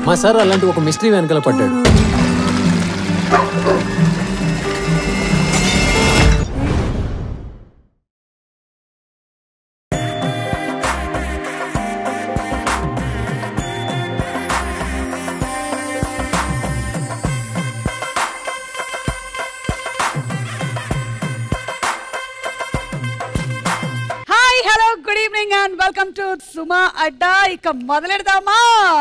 మా సార్ అలాంటి ఒక మిస్టరీ వెనకాల పడ్డాడు hi hello good evening and welcome to Suma Adda ఇక మొదలెడదామా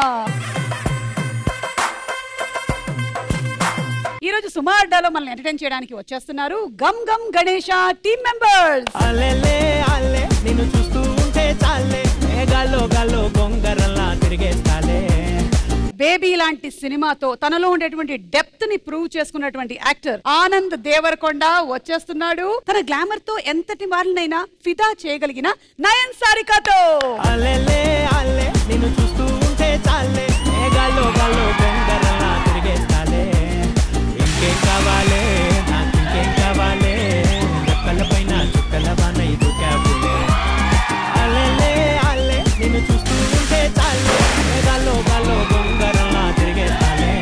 ఈ రోజు సుమా అడ్డాలో మనల్ని ఎంటర్టైన్ చేయడానికి వచ్చేస్తున్నారు gum gum Ganesha team members అల్లెలే అల్లె నిన్ను చూస్తూ ఉంటే చాలే ఏ గాల్లో గాల్లో గొంగరల్లా తిరిగేస్తాలే బేబీ లాంటి సినిమాతో తనలో ఉండేటువంటి డెప్త్ ని ప్రూవ్ చేసుకున్నటువంటి యాక్టర్ ఆనంద్ దేవరకొండ వచ్చేస్తున్నాడు తన గ్లామర్ తో ఎంతటి వారినైనా ఫిదా చేయగలిగిన నయన్ సారికాతో అల్లెలే అల్లె నిన్ను చూస్తూ ఉంటే చాలే ఏ గాల్లో గాల్లో గొంగరల్లా తిరిగేస్తాలే ఇంకేం కావాలే నాకు ఇంకేం కావాలే రెక్కల పైన చుక్కల వాన ఇది క్యాబులే అల్లెలే అల్లె నిన్ను చూస్తూ ఉంటే చాలే ఏ గాల్లో గాల్లో గొంగరల్లా తిరిగేస్తాలే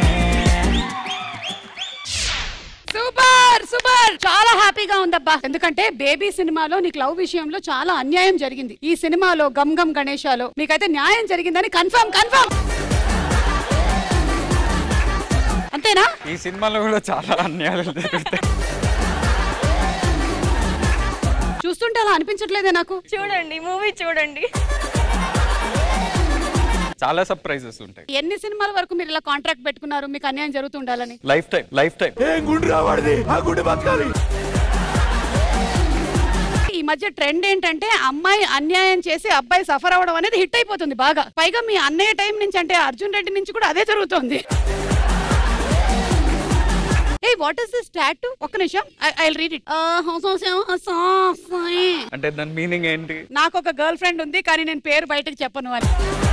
సూపర్ సూపర్ చాలా హ్యాపీగా ఉందబ్బా ఎందుకంటే బేబీ సినిమాలో నీకు లవ్ విషయంలో చాలా అన్యాయం జరిగింది ఈ సినిమాలో గమ్ గమ్ గణేశాలో మీకైతే న్యాయం జరిగిందని కన్ఫర్మ్ కన్ఫర్మ్ అంతేనా ఈ సినిమాలో కూడా చాలా అన్యాయాలు జరుగుతాయి చూస్తుంటే అలా అనిపించట్లేదే నాకు చూడండి మూవీ చూడండి చాలా సర్ప్రైజెస్ ఉంటాయి ఎన్ని సినిమాల వరకు మీరు ఇలా కాంట్రాక్ట్ పెట్టుకున్నారు మీకు అన్యాయం జరుగుతుండాలని లైఫ్ టైం లైఫ్ టైం ఈ మధ్య ట్రెండ్ ఏంటంటే అమ్మాయి అన్యాయం చేసి అబ్బాయి సఫర్ అవ్వడం అనేది హిట్ అయిపోతుంది బాగా పైగా మీ అన్నయ్య టైం నుంచి అంటే అర్జున్ రెడ్డి నుంచి కూడా అదే జరుగుతోంది ఏ వాట్ ఇస్ దిస్ టాటూ ఒక్క నిమిషం ఐ రీడ్ ఇట్ అంటే దాని మీనింగ్ ఏంటి నాకు ఒక గర్ల్ ఫ్రెండ్ ఉంది కానీ నేను పేరు బయటకు చెప్పను అని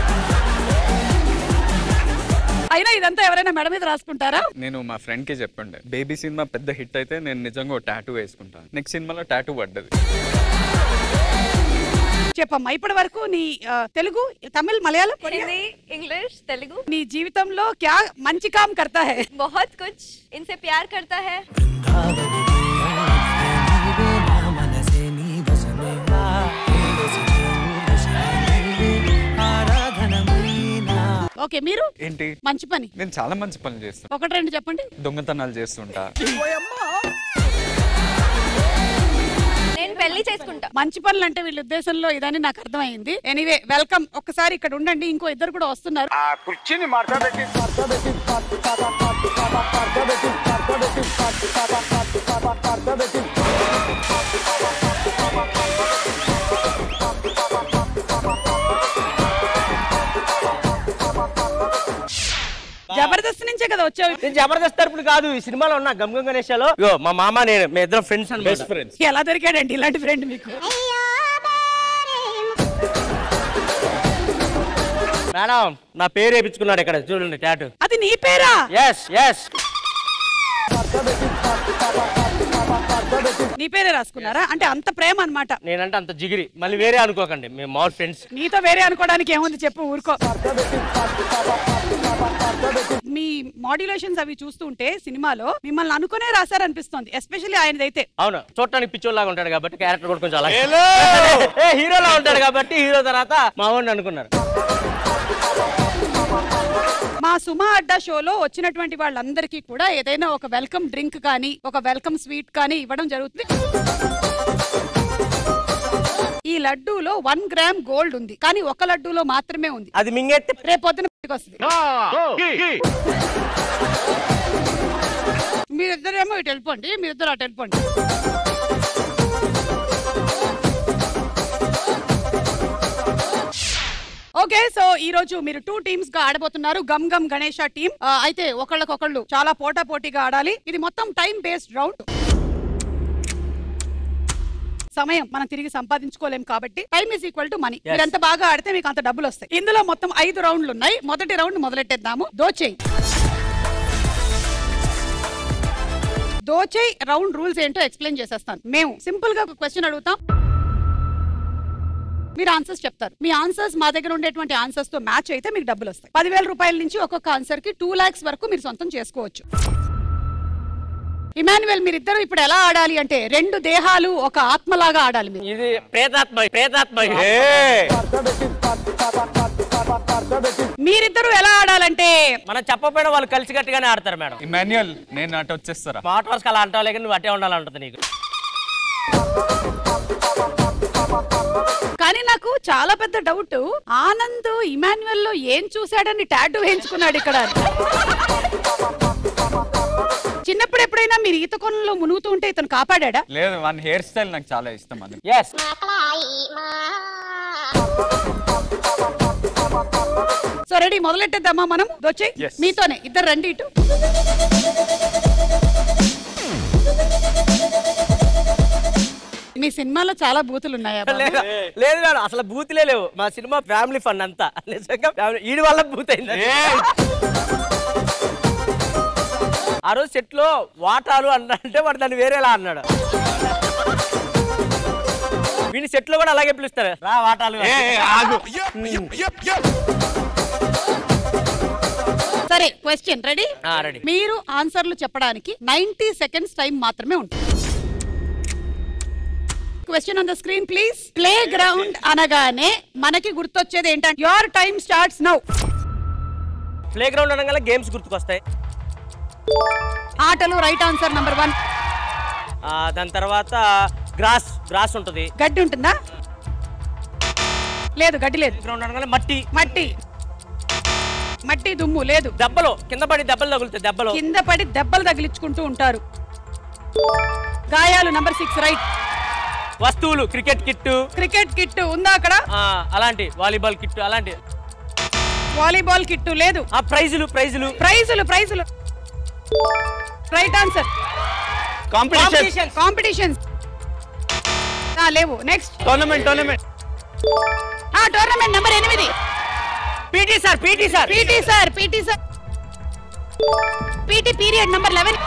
అయినా ఇదంతా ఎవరైనా మెడ మీద రాసుకుంటారా నేను మా ఫ్రెండ్ కి చెప్పండి బేబీ సినిమా పెద్ద హిట్ అయితే నేను నిజంగా టాటూ వేసుకుంటాను నెక్స్ట్ సినిమాలో టాటూ పడ్డది చెప్పమ్మా ఇప్పటి వరకు నీ ఆ, తెలుగు తమిళ్ మలయాళం हिंदी इंग्लिश तेलुगु నీ జీవితంలో క్యా మంచి కామ్ కర్తా హై बहुत कुछ इनसे प्यार करता है ఓకే మీరు ఏంటి మంచి పని నేను చాలా మంచి పనులు చేస్తాను ఒకటి రెండు చెప్పండి దొంగతనాలు చేస్తుంటా నేను పెళ్లి చేసుకుంటా మంచి పనులు అంటే వీళ్ళ ఉద్దేశంలో ఇదని నాకు అర్థమైంది ఎనీవే వెల్కమ్ ఒక్కసారి ఇక్కడ ఉండండి ఇంకో ఇద్దరు కూడా వస్తున్నారు జబర్దస్త్ నుంచే కదా వచ్చావు నేను జబర్దస్త్ తరపున కాదు ఈ సినిమాలో ఉన్న గమ్ గమ్ గణేశాలో ఇగో మా మామ నేను మీ ఇద్దరం ఫ్రెండ్స్ అని బెస్ట్ ఫ్రెండ్స్ ఎలా దొరికాడండి ఇలాంటి ఫ్రెండ్ మీకు మేడం నా పేరు వేయించుకున్నాడు ఇక్కడ చూడండి టాటూ అది నీ పేరా ఎస్ ఎస్ నీ పేరే రాసుకున్నారా అంటే అంత ప్రేమ అన్నమాట నేనంటే అంత జిగిరి మళ్ళీ వేరే అనుకోకండి మేము మామూలు ఫ్రెండ్స్ నీతో వేరే అనుకోవడానికి ఏముంది చెప్పు ఊరుకో మీ మాడ్యులేషన్స్ అవి చూస్తుంటే సినిమాలో మిమ్మల్ని అనుకునే రాశారనిపిస్తోంది ఎస్పెషల్లీ ఆయనదైతే అవును చూడటానికి పిచ్చోళ్ళలాగా ఉంటాడు కాబట్టి క్యారెక్టర్ కూడా కొంచెం అలాగే ఏ హీరోలా ఉంటాడు కాబట్టి హీరో తర్వాత మా వాడిని అనుకున్నారు మా సుమా అడ్డా షోలో వచ్చినటువంటి వాళ్ళందరికీ కూడా ఏదైనా ఒక వెల్కమ్ డ్రింక్ కానీ ఒక వెల్కమ్ స్వీట్ కానీ ఇవ్వడం జరుగుతుంది ఈ లడ్డూలో వన్ గ్రామ్ గోల్డ్ ఉంది కానీ ఒక లడ్డూలో మాత్రమే ఉంది అది మింగెత్తే రేపు పొద్దున బయటకు వస్తుంది మీరిద్దరేమో ఇటు వెళ్ళిపోండి మీరిద్దరు అటు వెళ్ళిపోండి ఓకే సో ఈ రోజు మీరు టూ టీమ్స్ గా ఆడబోతున్నారు గమ్ గమ్ గణేష టీమ్ అయితే ఒకళ్ళకొకళ్ళు చాలా పోటా పోటీగా ఆడాలి ఇది మొత్తం టైం బేస్డ్ రౌండ్ సమయం మనం తిరిగి సంపాదించుకోలేం కాబట్టి time is equal to money మీరు ఎంత బాగా ఆడితే మీకు అంత డబ్బులు వస్తాయి ఇందులో మొత్తం ఐదు రౌండ్లు ఉన్నాయి మొదటి రౌండ్ మొదలెట్టేద్దాము దోచేయి దోచేయి రౌండ్ రూల్స్ ఏంటో ఎక్స్ప్లెయిన్ చేసేస్తాను మేము సింపుల్ గా క్వశ్చన్ అడుగుతాం మీరు ఆన్సర్స్ చెప్తారు మీ ఆన్సర్స్ మా దగ్గర ఉండేటువంటి ఆన్సర్స్ తో మ్యాచ్ అయితే మీకు డబ్బులు వస్తాయి పదివేల రూపాయల నుంచి ఒక్కొక్క ఆన్సర్ కి టూ లాక్స్ వరకు మీరు సొంతం చేసుకోవచ్చు ఇమాన్యువల్ మీరిద్దరు ఇప్పుడు ఎలా ఆడాలి అంటే రెండు దేహాలు ఒక ఆత్మలాగా ఆడాలి మీరు ఇది ప్రేతాత్మ ప్రేతాత్మ మీరిద్దరు ఎలా ఆడాలంటే మనం చెప్పకపోయినా వాళ్ళు కలిసి గట్టిగానే ఆడతారు మేడం ఇమాన్యుయల్ నేను అటు వచ్చేస్తారా స్మార్ట్ వర్క్ అలా అంటావు లేక నువ్వు అట్టే ఉండాలంటుంది నీకు కానీ నాకు చాలా పెద్ద డౌట్ ఆనంద్ ఇమాన్యువల్ లో ఏం చూశాడని టాటూ వేయించుకున్నాడు ఇక్కడ చిన్నప్పుడు ఎప్పుడైనా మీరు ఈత కొలంలో మునుగుతూ ఉంటే ఇతను కాపాడా లేదు వన్ హెయిర్ స్టైల్ నాకు చాలా ఇష్టం అది ఎస్ సో రెడీ మొదలెట్టేద్దామా మనం వచ్చి Yes. మీతోనే ఇద్దరు రండి ఇటు మీ సినిమాలో చాలా బూతులు ఉన్నాయా బాబు? లేదు లేదు మేడం అసలు బూతులే లేవు మా సినిమా ఫ్యామిలీ ఫన్ అంతా నిజంగా ఫ్యామిలీ ఈడి వల్ల బూత్ అయింది ఆ రోజు సెట్ లో వాటాలు అంటే వాడు దాన్ని వేరేలా అన్నాడు వీని సెట్ లో కూడా అలాగే పిలుస్తారు రా వాటాలు సరే క్వశ్చన్ రెడీ ఆ, ready. మీరు ఆన్సర్లు చెప్పడానికి నైన్టీ సెకండ్స్ టైం మాత్రమే ఉంటుంది question on the screen please playground అనగానే మనకి గుర్తొచ్చేది ఏంటంటే your time starts now playground అనగానే గేమ్స్ గుర్తుకొస్తాయి ఆటలు రైట్ ఆన్సర్ నంబర్ వన్ ఆ, దాని తర్వాత గ్రాస్ గ్రాస్ ఉంటుంది గడ్డి ఉంటుందా లేదు గడ్డి లేదు గ్రౌండ్ అనగానే మట్టి మట్టి మట్టి దుమ్ము లేదు దెబ్బలు కింద పడి దెబ్బలు తగులుతాయి దెబ్బలు కింద పడి దెబ్బలు తగిలించుకుంటూ ఉంటారు గాయాలు నంబర్ సిక్స్ రైట్ వస్తువులు క్రికెట్ కిట్టు క్రికెట్ కిట్ ఉందా అక్కడ అలాంటి వాలీబాల్ కిట్టు అలాంటి వాలీబాల్ కిట్ లేదు ఆ ప్రైజులు ప్రైజులు ప్రైజులు ప్రైజులు రైట్ ఆన్సర్ కాంపిటీషన్ కాంపిటీషన్స్ లేవు నెక్స్ట్ టోర్నమెంట్ టోర్నమెంట్ ఆ టోర్నమెంట్ నెంబర్ ఎనిమిది PT sir PT sir PT sir PT sir PT period number eleven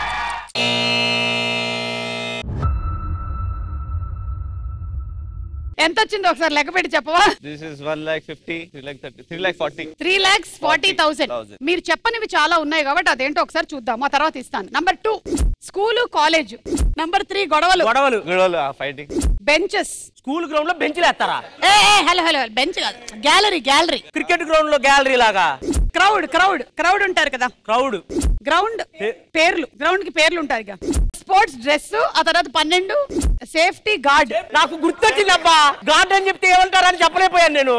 ఎంత వచ్చింది ఒకసారి లెక్క పెట్టి చెప్పవా this is one lakh fifty three lakh thirty three lakh forty three lakhs forty thousand 40,000. మీరు చెప్పనివి చాలా ఉన్నాయి కాబట్టి అదేంటో ఒకసారి చూద్దాం ఆ తర్వాత ఇస్తాను number two school college number three గొడవలు గొడవలు గొడవలు ఫైటింగ్ బెంచెస్ స్కూల్ గ్రౌండ్ లో బెంచ్లు వేస్తారా ఏ హలో హలో బెంచ్ కాదు గ్యాలరీ గ్యాలరీ క్రికెట్ గ్రౌండ్ లో గ్యాలరీ లాగా క్రౌడ్ క్రౌడ్ క్రౌడ్ ఉంటారు కదా క్రౌడ్ గ్రౌండ్ పేర్లు గ్రౌండ్ కి పేర్లు ఉంటారు ఇక స్పోర్ట్స్ డ్రెస్ ఆ తర్వాత పన్నెండు సేఫ్టీ గార్డ్ నాకు గుర్తొచ్చింది అబ్బా గార్డ్ అని చెప్తే ఏమంటారని చెప్పలేకపోయాను నేను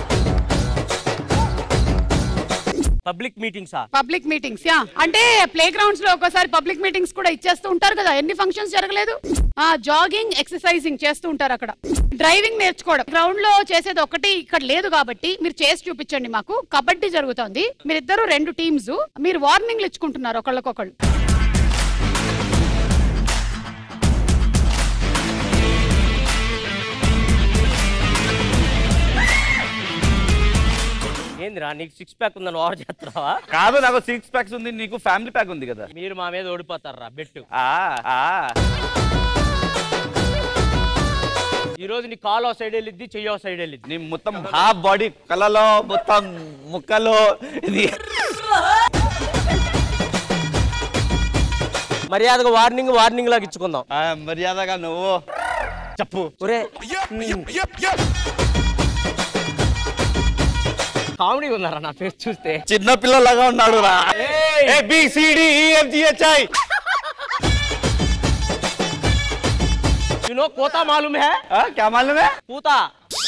పబ్లిక్ మీటింగ్సా పబ్లిక్ మీటింగ్స్ యా అంటే ప్లే గ్రౌండ్స్ లో ఒక్కోసారి పబ్లిక్ మీటింగ్స్ కూడా ఇచ్చేస్తూ ఉంటారు కదా ఎన్ని ఫంక్షన్స్ జరగలేదు ఆ జాగింగ్ ఎక్సర్సైజింగ్ చేస్తూ ఉంటారు అక్కడ డ్రైవింగ్ నేర్చుకోవడం గ్రౌండ్ లో చేసేది ఒకటి ఇక్కడ లేదు కాబట్టి మీరు చేసి చూపించండి మాకు కబడ్డీ జరుగుతోంది మీరిద్దరు రెండు టీమ్స్ మీరు వార్నింగ్లు ఇచ్చుకుంటున్నారు ఒకళ్ళకొకళ్ళు ఏందిరా నీకు సిక్స్ ప్యాక్ ఉందని ఓవర్ చేస్తున్నావా కాదు నాకు సిక్స్ ప్యాక్స్ ఉంది నీకు ఫ్యామిలీ ప్యాక్ ఉంది కదా మీరు మా మీద ఓడిపోతారా బెట్టు ఆ ఆ ఈ రోజు నీ కాలో సైడ్ వెళ్ళిద్ది చెయ్యో సైడ్ వెళ్ళిద్ది నీ మొత్తం హాఫ్ బాడీ కళ్ళలో మొత్తం ముక్కలో ఇది మర్యాదగా వార్నింగ్ వార్నింగ్ లాగా ఇచ్చుకుందాం ఆ, మర్యాదగా నువ్వు చెప్పు ఒరే కామెడీ ఉన్నారా నా ఫేస్ చూస్తే చిన్న పిల్లలాగా ఉన్నాడు రా ఏయ్! A B C D E F G H I you know కోతా మాలూమ్ హై क्या मालूम है పూతా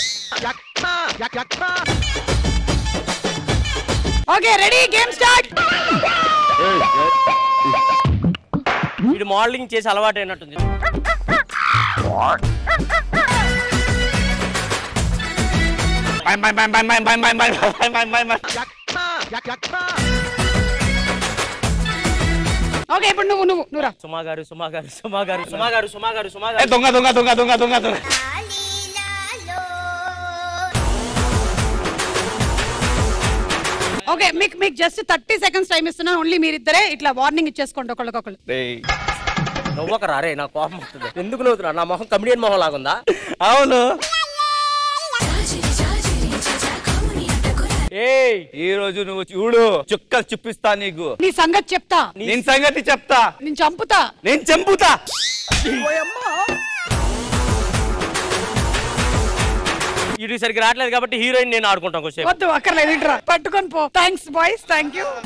ఓకే రెడీ గేమ్ స్టార్ట్ వీడు మోడలింగ్ చేసి అలవాటు అయినట్టుంది Bang, bang, bang, bang, bang, bang, bang, bang, bang, bang, bang, bang. Okay ఇప్పుడు నువ్వు నువ్వు నువ్వు రా సుమా గారు సుమా గారు సుమా గారు సుమా గారు సుమా గారు సుమా ఏ గారు దొంగ దొంగ దొంగ దొంగ దొంగ దొంగ ఓకే మీకు మీకు జస్ట్ థర్టీ సెకండ్స్ టైం ఇస్తున్నాను ఓన్లీ మీరిద్దరే ఇట్లా వార్నింగ్ ఇచ్చేసుకోండి ఒకళ్ళకొకళ్ళు రేయ్. నవ్వక రారే నా కోపం వస్తుంది ఎందుకు నవ్వుతున్నా నా మొహం కమిడియన్ మొహం లాగుందా అవును ఏయ్ ఈ రోజు నువ్వు చూడు చుక్కలు చూపిస్తా నీకు నీ సంగతి చెప్తా నేను సంగతి చెప్తా నేను చంపుతా నేను చంపుతా ఇటు సరిగ్గా రావట్లేదు కాబట్టి హీరోయిన్ నేను ఆడుకుంటాం కొంచెం వద్దు అక్కర్లేదు ఇట్రా పట్టుకొని పో thanks boys thank you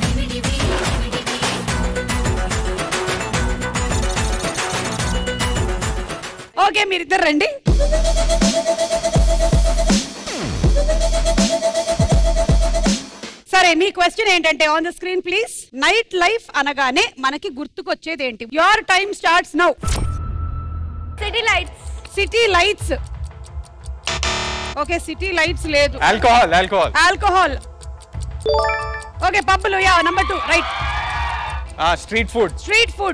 okay మీరిద్దరు రండి సరే మీ క్వశ్చన్ ఏంటంటే on the screen please night life అనగానే మనకి గుర్తుకొచ్చేది ఏంటి your time starts now city lights city lights okay city lights లేదు ఆల్కహాల్ ఆల్కహాల్ ఆల్కహాల్ ఓకే పబ్బులు yeah number two right street food street food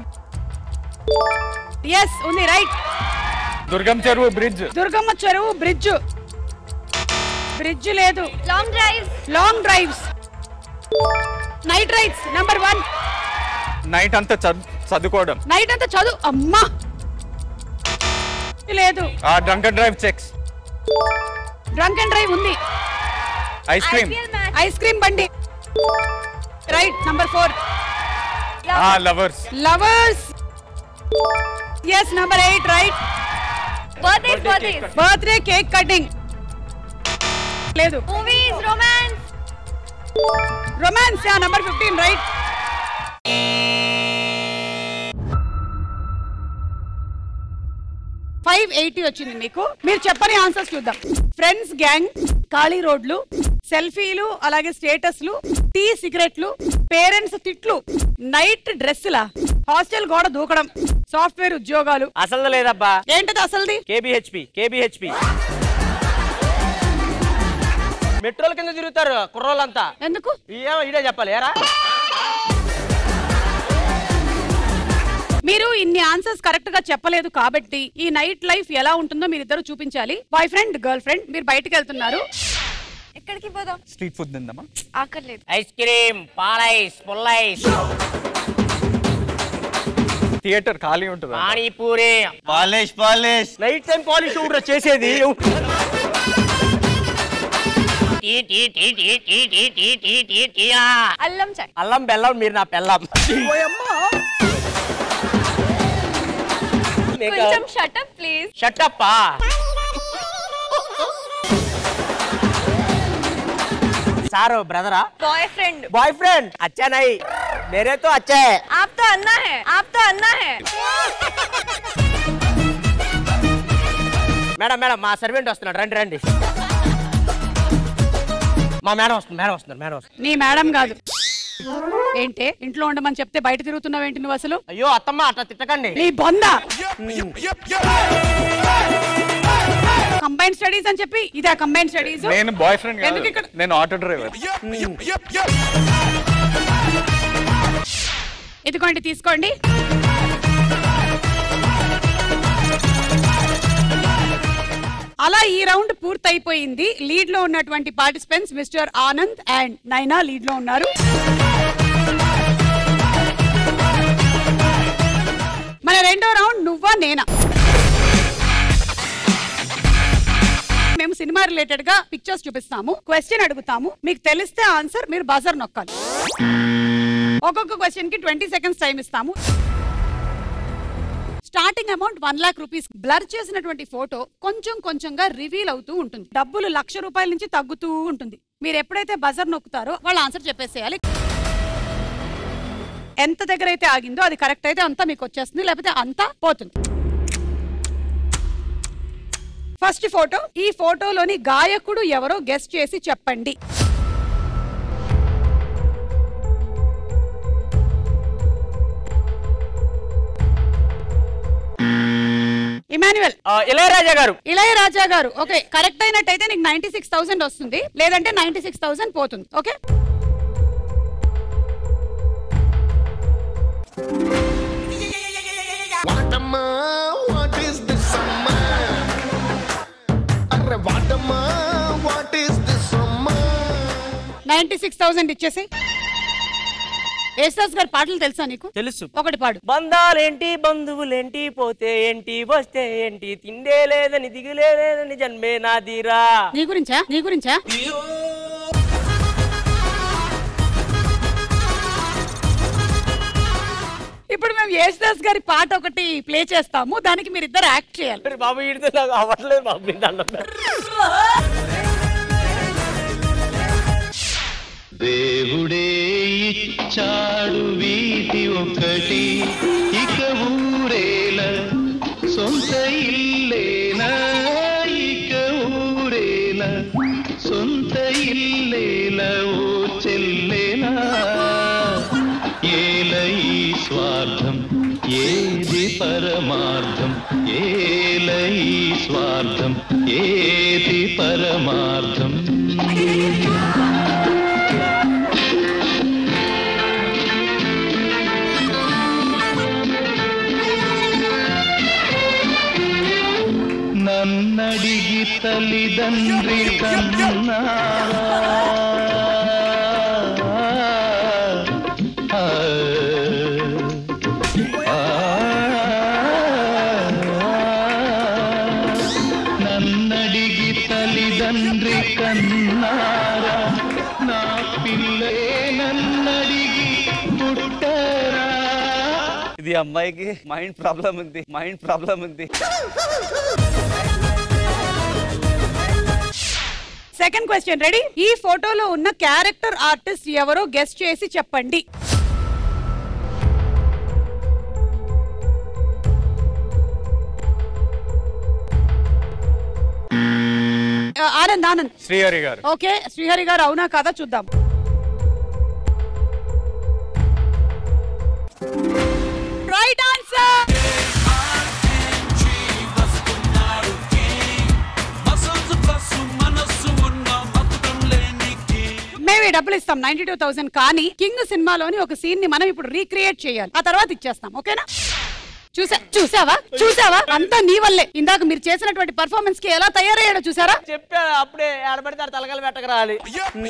yes ఉంది right Durgam Cheruvu bridge Durgamma Cheruvu bridge bridge లేదు long drive long drives night rides number one night అంతా చదు- చదువుకోవడం night అంతా చదువు అమ్మా లేదు drunk and drive checks drunk and drive ఉంది ice cream IPL match ice cream బండి right number four lovers lovers yes number eight right birthdays birthdays birthday cake cutting లేదు movies romance romance yeah number fifteen right five eighty వచ్చింది మీకు మీరు చెప్పని answers చూద్దాం friends gang ఖాళీ రోడ్లు సెల్ఫీలు అలాగే స్టేటస్లు టీ సిగరెట్లు పేరెంట్స్ తిట్లు నైట్ డ్రెస్సులా హాస్టల్ గోడ దూకడం సాఫ్ట్వేర్ ఉద్యోగాలు అసలు లేదబ్బా ఏంటది అసలుది కేబిహెచ్పి కేబిహెచ్పి మెట్రోల కింద తిరుగుతారు కుర్రోళ్ళంతా ఎందుకు ఏమో ఇదే చెప్పాలి ఏరా మీరు ఇన్ని ఆన్సర్స్ కరెక్ట్ గా చెప్పలేదు కాబట్టి ఈ నైట్ లైఫ్ ఎలా ఉంటుందో మీరిద్దరు చూపించాలి బాయ్ ఫ్రెండ్ గర్ల్ ఫ్రెండ్ మీరు బయటకు వెళ్తున్నారు ఎక్కడికి పోదాం స్ట్రీట్ ఫుడ్ తిందామా ఆకర్లేదు ఐస్ క్రీమ్ పాలైస్ పుల్లైస్ థియేటర్ ఖాళీ ఉంటుందా panipuri polish polish night time polish కూడా చేసేది tea, tea, tea, tea, tea, tea, tea, tea, tea, tea, ఆ. అల్లం చాయ్ అల్లం బెల్లం మీరు నా పెళ్ళం కొంచెం షటప్ ప్లీజ్ షట్టప్పా సారు బ్రదరా बॉय फ्रेंड బాయ్ ఫ్రెండ్ అచ్చా నై మేరే తో అచ్చా హై. आप तो अन्ना है आप तो अन्ना है మేడం మేడం మా సర్వెంట్ వస్తున్నాడు రండి రండి మా మేడం వస్తుంది మేడం వస్తున్నారు మేడం వస్తుంది నీ మేడం కాదు ఏంటే ఇంట్లో ఉండమని చెప్తే బయట తిరుగుతున్నావు ఏంటి నువ్వు అసలు అయ్యో అత్తమ్మ అట్లా తిట్టకండి నీ బొంద కంబైన్ స్టడీస్ అని చెప్పి ఇదే కంబైన్ స్టడీస్ నేను బాయ్ ఫ్రెండ్ ఎందుకు ఇక్కడ నేను ఆటో డ్రైవర్ ఇదిగోండి తీసుకోండి అలా ఈ రౌండ్ పూర్తయిపోయింది లీడ్ లో ఉన్నటువంటి participants mister Anand and Naina lead లో ఉన్నారు మన రెండో రౌండ్ నువ్వా నేనా మేము సినిమా రిలేటెడ్ గా పిక్చర్స్ చూపిస్తాము క్వశ్చన్ అడుగుతాము మీకు తెలిస్తే ఆన్సర్ మీరు బజర్ నొక్కాలి ఒక్కొక్క క్వశ్చన్ కి ట్వంటీ సెకండ్స్ టైం ఇస్తాము starting amount one lakh rupees blur చేసినటువంటి ఫోటో కొంచెం కొంచెంగా రివీల్ అవుతూ ఉంటుంది డబ్బులు లక్ష రూపాయల నుంచి తగ్గుతూ ఉంటుంది మీరు ఎప్పుడైతే బజర్ నొక్కుతారో వాళ్ళు ఆన్సర్ చెప్పేసేయాలి ఎంత దగ్గర అయితే ఆగిందో అది కరెక్ట్ అయితే అంతా మీకు వచ్చేస్తుంది లేకపోతే అంతా పోతుంది ఫస్ట్ ఫోటో ఈ ఫోటోలోని గాయకుడు ఎవరో గెస్ట్ చేసి చెప్పండి ఇమాన్యువల్ ఆ, ఇళయరాజా గారు ఇళయరాజా గారు ఓకే కరెక్ట్ అయినట్టయితే నీకు నైన్టీ సిక్స్ థౌసండ్ వస్తుంది లేదంటే నైన్టీ సిక్స్ థౌసండ్ పోతుంది ఓకే వాటమ్మా వాట్ ఈస్ దిస్ అమ్మా అరే వాటమ్మా వాట్ ఈస్ దిస్ అమ్మా నైన్టీ సిక్స్ థౌసండ్ ఇచ్చేసి యేసుదాస్ గారి పాటలు తెలుసా నీకు తెలుసు ఒకటి పాడు బంధాలేంటి బంధువులేంటి పోతే ఏంటి వస్తే ఏంటి తిండే లేదని దిగులే లేదని జన్మే నాదిరా నీ గురించా నీ గురించా యేసుదాస్ గారి పాట ఒకటి ప్లే చేస్తాము దానికి మీరు ఇద్దరు యాక్ట్ చేయాలి మరి బాబు ఈడితే నాకు అవ్వట్లేదు బాబు నీ దండం పెడతా. దేవుడే ఇచ్చాడు వీధి ఒకటి ఇక ఊరేల సొంత ఇల్లేనా ఇక ఊరేల సొంత ఇల్లేల ఓ చెల్లేనా ఏల ఈ స్వార్థం ఏది పరమార్థం ఏల ఈ స్వార్థం ఏది పరమార్థం నన్నడిగి తల్లిదండ్రి కన్నారా ఆ, ఆ, నన్నడిగి తల్లిదండ్రి కన్నారా నా పిల్లే నన్నడిగి పుట్టరా ఇది అమ్మాయికి మైండ్ ప్రాబ్లం ఉంది మైండ్ ప్రాబ్లం ఉంది సెకండ్ క్వశ్చన్ రెడీ ఈ ఫోటోలో ఉన్న క్యారెక్టర్ ఆర్టిస్ట్ ఎవరో గెస్ట్ చేసి చెప్పండి ఆ, ఆనంద్ ఆనంద్ శ్రీహరి గారు ఓకే శ్రీహరి గారు అవునా కాదా చూద్దాం రైట్ ఆన్సర్ మేము ఈ డబ్బులు ఇస్తాం నైన్టీ టూ థౌసండ్ కానీ కింగ్ సినిమాలోని ఒక సీన్ ని మనం ఇప్పుడు రీక్రియేట్ చేయాలి ఆ తర్వాత ఇచ్చేస్తాం ఓకేనా చూసా చూసావా చూసావా అంతా నీ వల్లే ఇందాక మీరు చేసినటువంటి పర్ఫార్మెన్స్ కి ఎలా తయారయ్యాడో చూసారా చెప్పా అప్పుడే ఆడబడితే ఆడ తలకాలు పెట్టక రాలి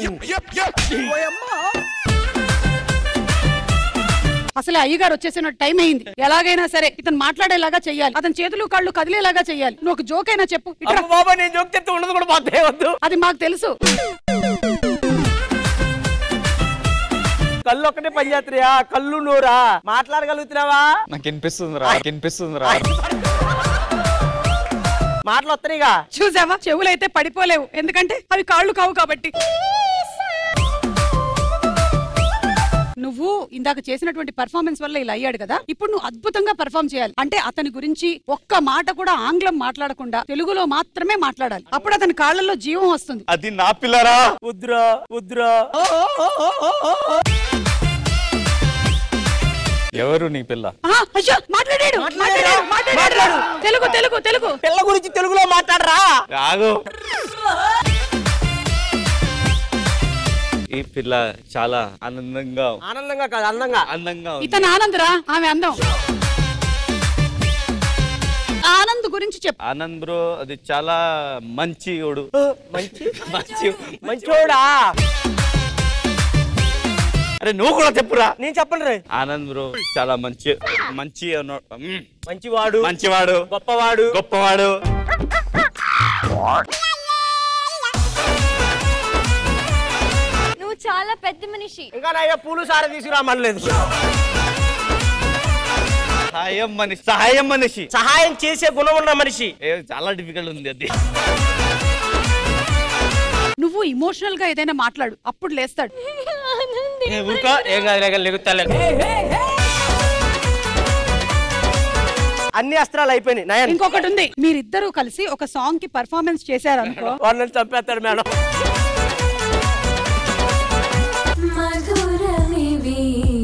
అసలు అయ్యగారు వచ్చేసిన టైం అయింది ఎలాగైనా సరే ఇతను మాట్లాడేలాగా చెయ్యాలి అతని చేతులు కాళ్ళు కదిలేలాగా చెయ్యాలి నువ్వు ఒక జోక్ అయినా చెప్పు ఇట్రా. అమ్మ బాబా నేను జోక్ చెప్తే ఉండదు కూడా పోతే వద్దు అది మాకు తెలుసు కళ్ళు ఒక్కటే పనిచేస్తున్నాయా కళ్ళు నోరా మాట్లాడగలుగుతున్నావా నాకు వినిపిస్తుంది రా వినిపిస్తుంది రా మాటలు వస్తున్నాయిగా చూసావా చెవులైతే పడిపోలేవు ఎందుకంటే అవి కాళ్ళు కావు కాబట్టి నువ్వు ఇందాక చేసినటువంటి పర్ఫార్మెన్స్ వల్ల ఇలా అయ్యాడు కదా ఇప్పుడు నువ్వు అద్భుతంగా పర్ఫామ్ చేయాలి అంటే అతని గురించి ఒక్క మాట కూడా ఆంగ్లం మాట్లాడకుండా తెలుగులో మాత్రమే మాట్లాడాలి అప్పుడు అతని కాళ్ళల్లో జీవం వస్తుంది అది నా పిల్లరా వద్దురా వద్దురా ఎవరు నీ పిల్ల ఆ, అయ్యో మాట్లాడాడు మాట్లాడాడు మాట్లాడాడు తెలుగు తెలుగు తెలుగు పిల్ల గురించి తెలుగులో మాట్లాడరా రాగు ఈ పిల్ల చాలా ఆనందంగా ఆనందంగా కాదు అందంగా అందంగా ఉంది. ఇతను ఆనందరా ఆమె అందం ఆనంద్ గురించి చెప్పు ఆనంద్ బ్రో అది చాలా మంచివాడు మంచి మంచి మంచోడా అరే నువ్వు కూడా చెప్పురా నేను చెప్పండి రే ఆనంద్ బ్రో చాలా మంచి మంచి అన్న- మ్మ్. మంచివాడు మంచివాడు గొప్పవాడు గొప్పవాడు నువ్వు చాలా పెద్ద మనిషి ఇంకా నా అయ్యా పూలు సార తీసుకురామనలేదు సహాయం మనిషి సహాయం మనిషి సహాయం చేసే గుణం ఉన్న మనిషి ఏ చాలా డిఫికల్ట్ ఉంది అది నువ్వు ఇమోషనల్ గా ఏదైనా మాట్లాడు అప్పుడు లేస్తాడు ఏ ఊరుకో ఏం కాదు లేక లెగుతాలే అన్ని అస్త్రాలు అయిపోయినాయి నయన్ ఇంకొకటి ఉంది మీరిద్దరూ కలిసి ఒక సాంగ్ కి పర్ఫార్మెన్స్ చేశారు అనుకో వాడు నన్ను చంపేస్తాడు మేడం మధురమివి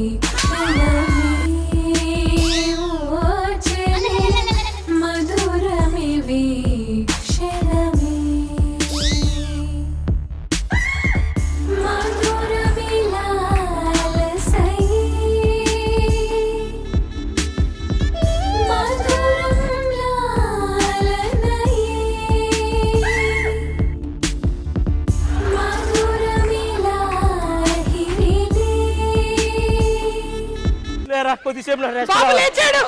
మధురమివి క్షణమే మధురమిలాలసై మధురం లాలనయే లేరా కొద్దిసేపు నా rest బాబు కావాలి. లేచాడు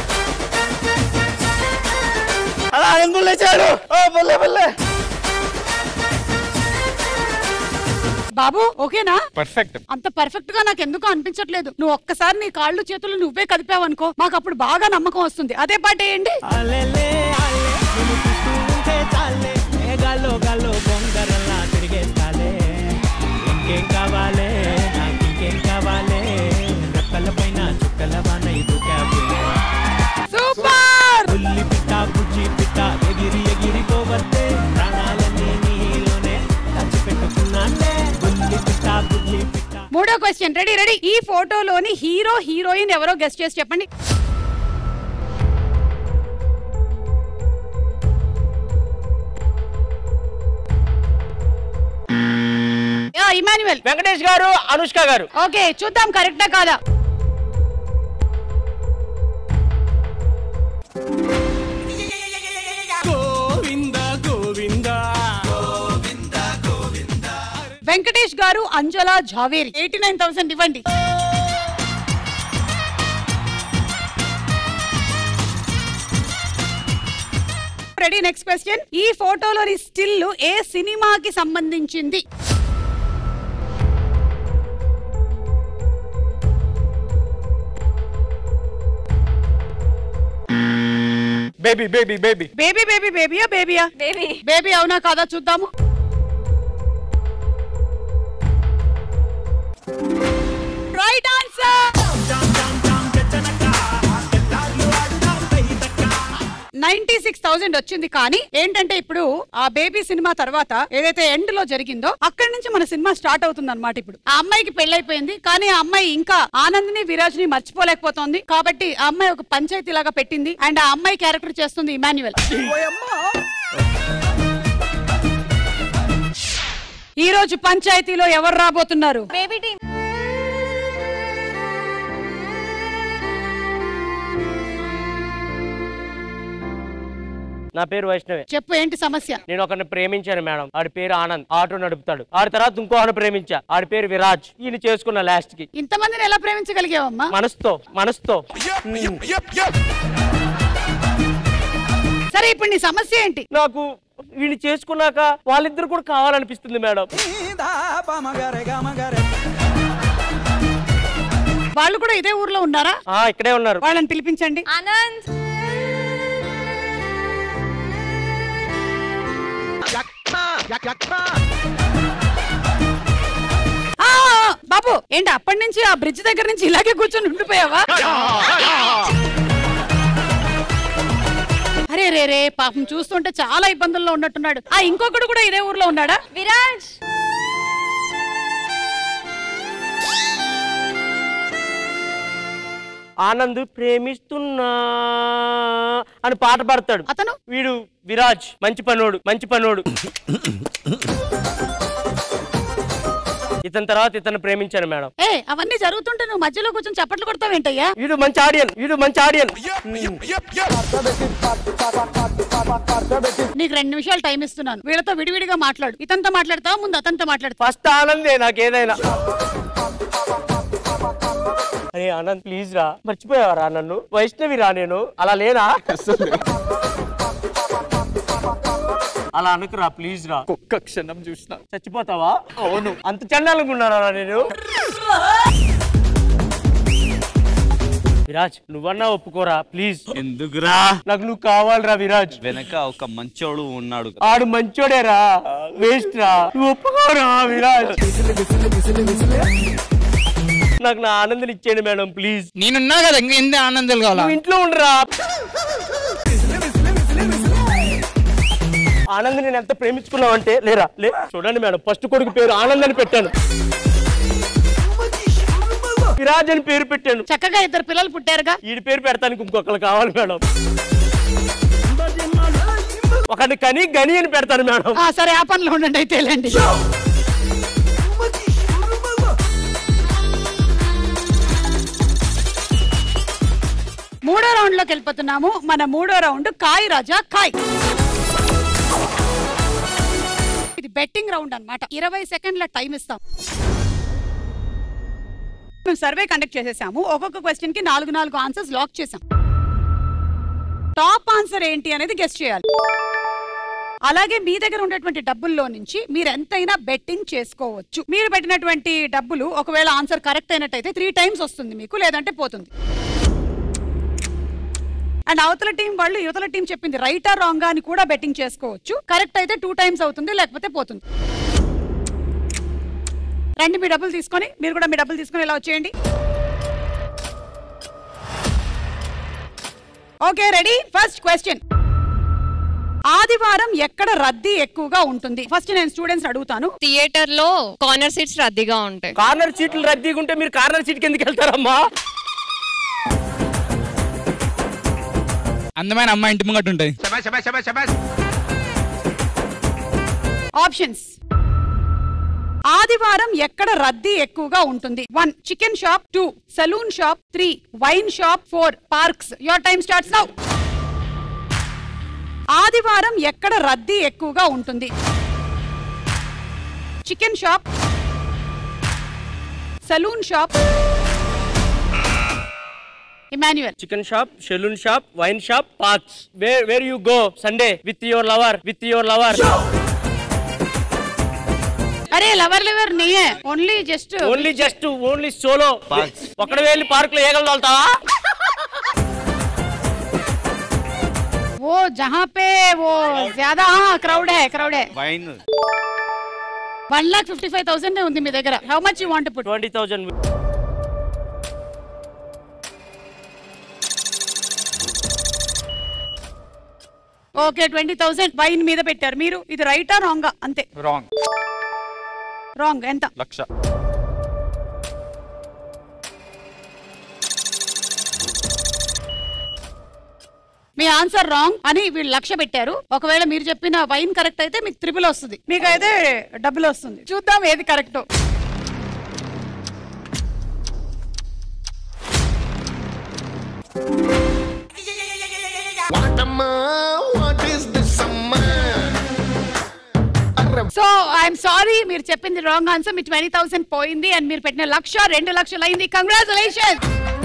అలా ఆనందం లేచాడు ఓ బల్లే బల్లే బాబు ఓకేనా పర్ఫెక్ట్ అంత పర్ఫెక్ట్ గా నాకు ఎందుకో అనిపించట్లేదు నువ్వు ఒక్కసారి నీ కాళ్ళు చేతులు నువ్వే కదిపావనుకో మాకు అప్పుడు బాగా నమ్మకం వస్తుంది అదే పాట వేయండి అలెలే అలె నిన్ను చూస్తూ ఉంటే చాలే ఏ గాల్లో గాల్లో బొంగరల్లా తిరిగేస్తాలే ఇంకేం కావాలే నాకు ఇంకేం కావాలే రెక్కల పైన చుక్కల వాన ఇది క్యాబులే సూపర్ ఉల్లి పిట్ట బుజ్జి పిట్ట ఎగిరి ఎగిరి పోవస్తే ప్రాణాలన్నీ నీలోనే దాచిపెట్టుకున్నానే ఉల్లి పిట్ట బుజ్జి పిట్ట మూడో క్వశ్చన్ రెడీ రెడీ ఈ ఫోటోలోని హీరో హీరోయిన్ ఎవరో గెస్ట్ చేసి చెప్పండి యా, ఇమాన్యువల్ వెంకటేష్ గారు అనుష్క గారు ఓకే చూద్దాం కరెక్టా కాదా గోవింద గోవింద వెంకటేష్ గారు Anjala Zaveri eighty nine thousand ఇవ్వండి రెడీ నెక్స్ట్ క్వశ్చన్ ఈ ఫోటోలోని స్టిల్ ఏ సినిమాకి సంబంధించింది baby baby baby baby baby బేబీయా బేబీయా బేబీ బేబీ అవునా కాదా చూద్దాము right answer ninety six thousand వచ్చింది కానీ ఏంటంటే ఇప్పుడు ఆ బేబీ సినిమా తర్వాత ఏదైతే ఎండ్ లో జరిగిందో అక్కడి నుంచి మన సినిమా స్టార్ట్ అవుతుంది అనమాట ఇప్పుడు ఆ అమ్మాయికి పెళ్ళైపోయింది కానీ ఆ అమ్మాయి ఇంకా ఆనంద్ని విరాజ్ ని మర్చిపోలేకపోతుంది కాబట్టి ఆ అమ్మాయి ఒక పంచాయతీ లాగా పెట్టింది అండ్ ఆ అమ్మాయి క్యారెక్టర్ చేస్తుంది ఇమాన్యువల్ ఈ రోజు పంచాయతీలో ఎవరు రాబోతున్నారు బేబీ టీమ్ నా పేరు వైష్ణవే చెప్పు ఏంటి సమస్య నేను ఒకరిని ప్రేమించాను మేడం ఆడి పేరు ఆనంద్ ఆటో నడుపుతాడు ఆడి తర్వాత ఇంకో ఆడ ప్రేమించా ఆడి పేరు విరాజ్ ఈయన చేసుకున్న లాస్ట్ కి ఇంతమందిని ఎలా ప్రేమించగలిగావమ్మా మనసుతో మనసుతో సరే ఇప్పుడు నీ సమస్య ఏంటి నాకు వీళ్ళు చేసుకున్నాక వాళ్ళిద్దరు కూడా కావాలనిపిస్తుంది మేడం వాళ్ళు కూడా ఇదే ఊర్లో ఉన్నారా ఆ ఇక్కడే ఉన్నారు వాళ్ళని పిలిపించండి ఆనంద్ ఆ, బాబు ఏంటి అప్పటి నుంచి ఆ బ్రిడ్జ్ దగ్గర నుంచి ఇలాగే కూర్చొని ఉండిపోయావా అరే రే రే పాపం చూస్తుంటే చాలా ఇబ్బందుల్లో ఉన్నట్టున్నాడు ఆ ఇంకొకడు కూడా ఇదే ఊర్లో ఉన్నాడా విరాజ్ ఆనంద్ ప్రేమిస్తున్నా అని పాట పాడతాడు అతను వీడు విరాజ్ మంచి పనోడు మంచి పనోడు ఇతని తర్వాత ఇతను ప్రేమించాను మేడం ఏ అవన్నీ జరుగుతుంటే నువ్వు మధ్యలో కూర్చొని చప్పట్లు కొడతావేంటయ్యా వీడు మంచి ఆడియన్ వీడు మంచి ఆడియన్ నీకు రెండు నిమిషాలు టైం ఇస్తున్నాను వీళ్ళతో విడివిడిగా మాట్లాడు ఇతనితో మాట్లాడతావా ముందు అతనితో మాట్లాడతావా ఫస్ట్ ఆనందే నాకు ఏదైనా అరే ఆనంద్ ప్లీజ్ రా మర్చిపోయావరా నన్ను వైష్ణవి రా నేను అలా లేనా అలా అనుకురా ప్లీజ్ రా ఒక్క క్షణం చూసిన చచ్చిపోతావా అవును అంత చండాలంగా ఉన్నారా నేను విరాజ్ నువ్వన్నా ఒప్పుకోరా ప్లీజ్ ఎందుకురా నాకు నువ్వు కావాలిరా విరాజ్ వెనక ఒక మంచోడు ఉన్నాడు ఆడు మంచోడేరా వేస్ట్ రా నువ్వు ఒప్పుకోరా విరాజ్ నాకు నా ఆనందం ఇచ్చేయండి మేడం ప్లీజ్ నేనున్నా కదా ఇంకా ఎంత ఆనందాలు కావాలా నువ్వు ఇంట్లో ఉండరా ఆనంద్ నేను ఎంత ప్రేమించుకున్నావు అంటే లేరా లే చూడండి మేడం ఫస్ట్ కొడుకు పేరు ఆనంద్ అని పెట్టాను విరాజ్ అని పేరు పెట్టాను చక్కగా ఇద్దరు పిల్లలు పుట్టారుగా వీడి పేరు పెడతానికి ఇంకొకరు కావాలి మేడం ఒకటి కని గని అని పెడతాను మేడం ఆ, సరే ఆ పనిలో ఉండండి అయితే వెళ్ళండి మూడో రౌండ్ లోకి వెళ్ళిపోతున్నాము మన మూడో రౌండ్ కాయ్ రాజా కాయ్ ఇది బెట్టింగ్ రౌండ్ అన్నమాట ఇరవై సెకండ్ల టైం ఇస్తాం మేము సర్వే కండక్ట్ చేసేసాము ఒక్కొక్క క్వశ్చన్ కి నాలుగు నాలుగు ఆన్సర్స్ లాక్ చేసాం టాప్ ఆన్సర్ ఏంటి అనేది గెస్ట్ చేయాలి అలాగే మీ దగ్గర ఉన్నటువంటి డబ్బుల్లో నుంచి మీరు ఎంతైనా బెట్టింగ్ చేసుకోవచ్చు మీరు పెట్టినటువంటి డబ్బులు ఒకవేళ ఆన్సర్ కరెక్ట్ అయినట్టయితే త్రీ టైమ్స్ వస్తుంది మీకు లేదంటే పోతుంది అండ్ అవతల టీం వాళ్ళు యువతల టీం చెప్పింది రైటా రాంగ్ అని కూడా బెట్టింగ్ చేసుకోవచ్చు కరెక్ట్ అయితే టూ టైమ్స్ అవుతుంది లేకపోతే పోతుంది రండి మీ డబ్బులు తీసుకొని మీరు కూడా మీ డబ్బులు తీసుకొని ఇలా వచ్చేయండి ఓకే రెడీ ఫస్ట్ క్వశ్చన్ ఆదివారం ఎక్కడ రద్దీ ఎక్కువగా ఉంటుంది ఫస్ట్ నేను స్టూడెంట్స్ అడుగుతాను థియేటర్ లో కార్నర్ సీట్స్ రద్దీగా ఉంటాయి కార్నర్ సీట్లు రద్దీగా ఉంటే మీరు కార్నర్ సీట్ కిందకి వెళ్తారమ్మా అందమైన అమ్మాయి ఇంటి ముంగట ఉంటాయి ఆప్షన్స్ ఆదివారం ఎక్కడ రద్దీ ఎక్కువగా ఉంటుంది one chicken shop two saloon shop three wine shop four parks your time starts now ఆదివారం ఎక్కడ రద్దీ ఎక్కువగా ఉంటుంది chicken shop saloon shop Emmanuel chicken shop saloon shop wine shop parks where where you go Sunday with your lover with your lover అరే lover lover నీయే only just only just only solo ఒక్కడ వెళ్ళి park లో ఏగలు తోలుతావా वो जहाँ पे वो ज्यादा हाँ क्राउड है क्राउड है wine one lakh fifty five thousand ఉంది మీ దగ్గర how much you want put twenty thousand okay twenty thousand wine మీద పెట్టారు మీరు ఇది రైటా రాంగా అంతే రాంగ్ రాంగ్ ఎంత లక్ష మీ ఆన్సర్ రాంగ్ అని వీళ్ళు లక్ష పెట్టారు ఒకవేళ మీరు చెప్పిన వైన్ కరెక్ట్ అయితే మీకు త్రిపుల్ వస్తుంది మీకు అయితే డబుల్ వస్తుంది చూద్దాం ఏది correct What what is this summer? So I'm sorry మీరు చెప్పింది రాంగ్ ఆన్సర్ మీ ట్వంటీ థౌసండ్ పోయింది అండ్ మీరు పెట్టిన లక్ష రెండు లక్షలు అయింది కంగ్రాచులేషన్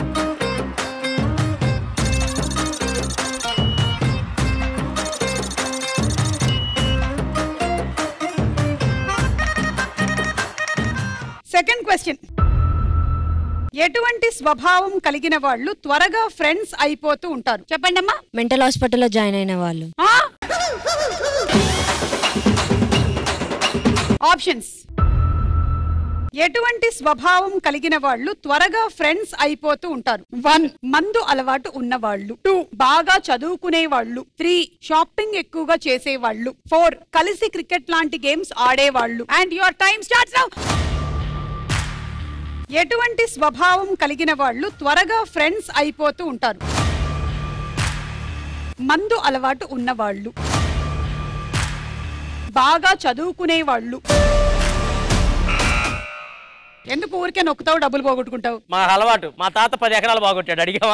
సెకండ్ క్వశ్చన్ ఎటువంటి స్వభావం కలిగిన వాళ్ళు త్వరగా ఫ్రెండ్స్ అయిపోతూ ఉంటారు చెప్పండి అమ్మా మెంటల్ హాస్పిటల్లో జాయిన్ అయిన వాళ్ళు ఆప్షన్స్ ఎటువంటి స్వభావం కలిగిన వాళ్ళు త్వరగా ఫ్రెండ్స్ అయిపోతూ ఉంటారు వన్ మందు అలవాటు ఉన్నవాళ్ళు టూ బాగా చదువుకునే వాళ్ళు త్రీ షాపింగ్ ఎక్కువగా చేసేవాళ్ళు ఫోర్ కలిసి క్రికెట్ లాంటి గేమ్స్ ఆడేవాళ్ళు and your time starts now ఎటువంటి స్వభావం కలిగిన వాళ్ళు త్వరగా ఫ్రెండ్స్ అయిపోతూ ఉంటారు మందు అలవాటు ఉన్నవాళ్ళు బాగా చదువుకునే వాళ్ళు ఎందుకు ఊరికే నొక్కుతావు డబ్బులు పోగొట్టుకుంటావు మా అలవాటు మా తాత పది ఎకరాలు బాగొట్టాడు అడిగావా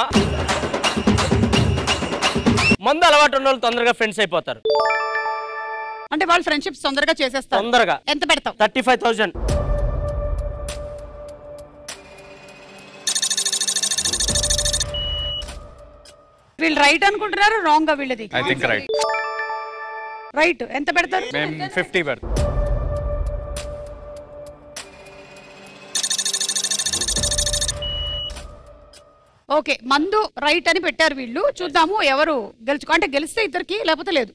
మందు అలవాటు ఉన్న వాళ్ళు తొందరగా ఫ్రెండ్స్ అయిపోతారు అంటే వాళ్ళు ఫ్రెండ్షిప్స్ తొందరగా చేసేస్తారు తొందరగా ఎంత పెడతావు థర్టీ ఫైవ్ థౌజండ్ వీళ్ళు రైట్ అనుకుంటున్నారు రాంగ్ వీళ్ళది ఐ థింక్ రైట్ రైట్ ఎంత పెడతారు మేము ఫిఫ్టీ పెడతాం ఓకే మందు రైట్ అని పెట్టారు వీళ్ళు చూద్దాము ఎవరు గెలుచుకో అంటే గెలిస్తే ఇద్దరికి లేకపోతే లేదు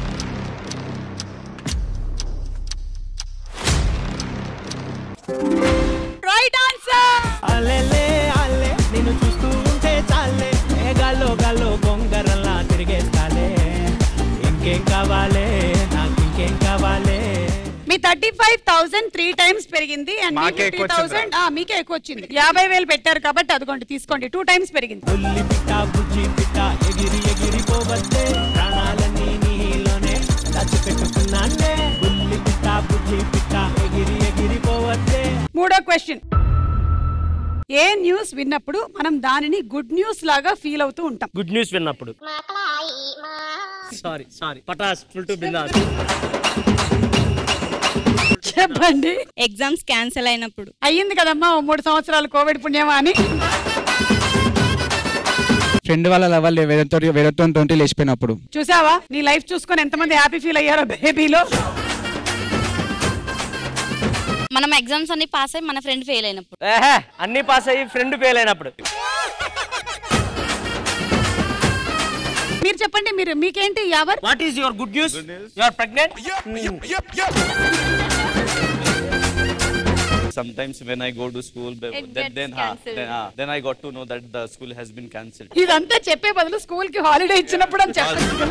రైట్ ఆన్సర్ అల్లెలే అల్లె నిన్ను చూస్తూ ఉంటే చాలే ఏ గాల్లో గాల్లో గొంగరల్లా తిరిగేస్తాలే ఇంకేం కావాలే నాకు ఇంకేం కావాలే మీ thirty five thousand three times పెరిగింది అండ్ మాకే ఫిఫ్టీ ఎక్కువ వచ్చింది థౌసండ్ మీకే ఎక్కువ వచ్చింది యాభై వేలు పెట్టారు కాబట్టి అదిగోండి తీసుకోండి టూ టైమ్స్ పెరిగింది బుల్లి పిట్ట బుజ్జి పిట్ట ఎగిరి ఎగిరి పోవద్దే ప్రాణాలన్నీ నీలోనే దాచిపెట్టుకున్నానే బుల్లి పిట్ట బుజ్జి పిట్ట ఎగిరి ఎగిరి పోవద్దే మూడో క్వశ్చన్ ఏ న్యూస్ విన్నప్పుడు మనం దానిని గుడ్ న్యూస్ లాగా ఫీల్ అవుతూ ఉంటాం గుడ్ న్యూస్ విన్నప్పుడు sorry sorry Patas full to బిందాస్ చెప్పండి ఎగ్జామ్స్ క్యాన్సిల్ అయినప్పుడు అయ్యింది కదమ్మా ఓ మూడు సంవత్సరాలు కోవిడ్ పుణ్యమా అని ఫ్రెండ్ వాళ్ళ లెవెల్ వేరేతో వేరేతో తోటి లేచిపోయినప్పుడు చూసావా నీ లైఫ్ చూసుకొని ఎంతమంది హ్యాపీ ఫీల్ అయ్యారో బేబీలో మనం ఎగ్జామ్స్ అన్ని పాస్ అయ్యి మన ఫ్రెండ్ ఫెయిల్ అయినప్పుడు ఏహే, అన్ని పాస్ అయ్యి ఫ్రెండ్ ఫెయిల్ అయినప్పుడు మీరు చెప్పండి మీరు మీకేంటి ever what is your good news your pregnant Sometimes when I go to school, but It then gets then, ha, cancelled. then, ah, then I got to know that the school has been cancelled. ఇదంతా చెప్పే బదులు school కి holiday ఇచ్చినప్పుడు అని చెప్పండి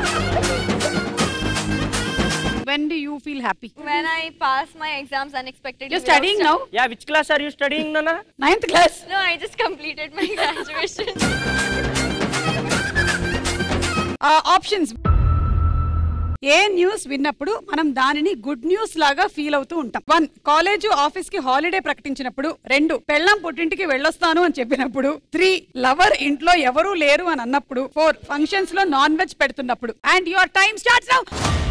when do you feel happy When I pass my exams unexpectedly. You're studying now? Yeah which class are you studying నాన్న ninth class No, I just completed my graduation. Options ఏ news విన్నప్పుడు మనం దానిని good news లాగా feel అవుతూ ఉంటాం one college office కి holiday ప్రకటించినప్పుడు రెండు పెళ్ళం పుట్టింటికి వెళ్ళొస్తాను అని చెప్పినప్పుడు త్రీ లవర్ ఇంట్లో ఎవరూ లేరు అని అన్నప్పుడు ఫోర్ ఫంక్షన్స్ లో నాన్ వెజ్ పెడుతున్నప్పుడు and your time starts now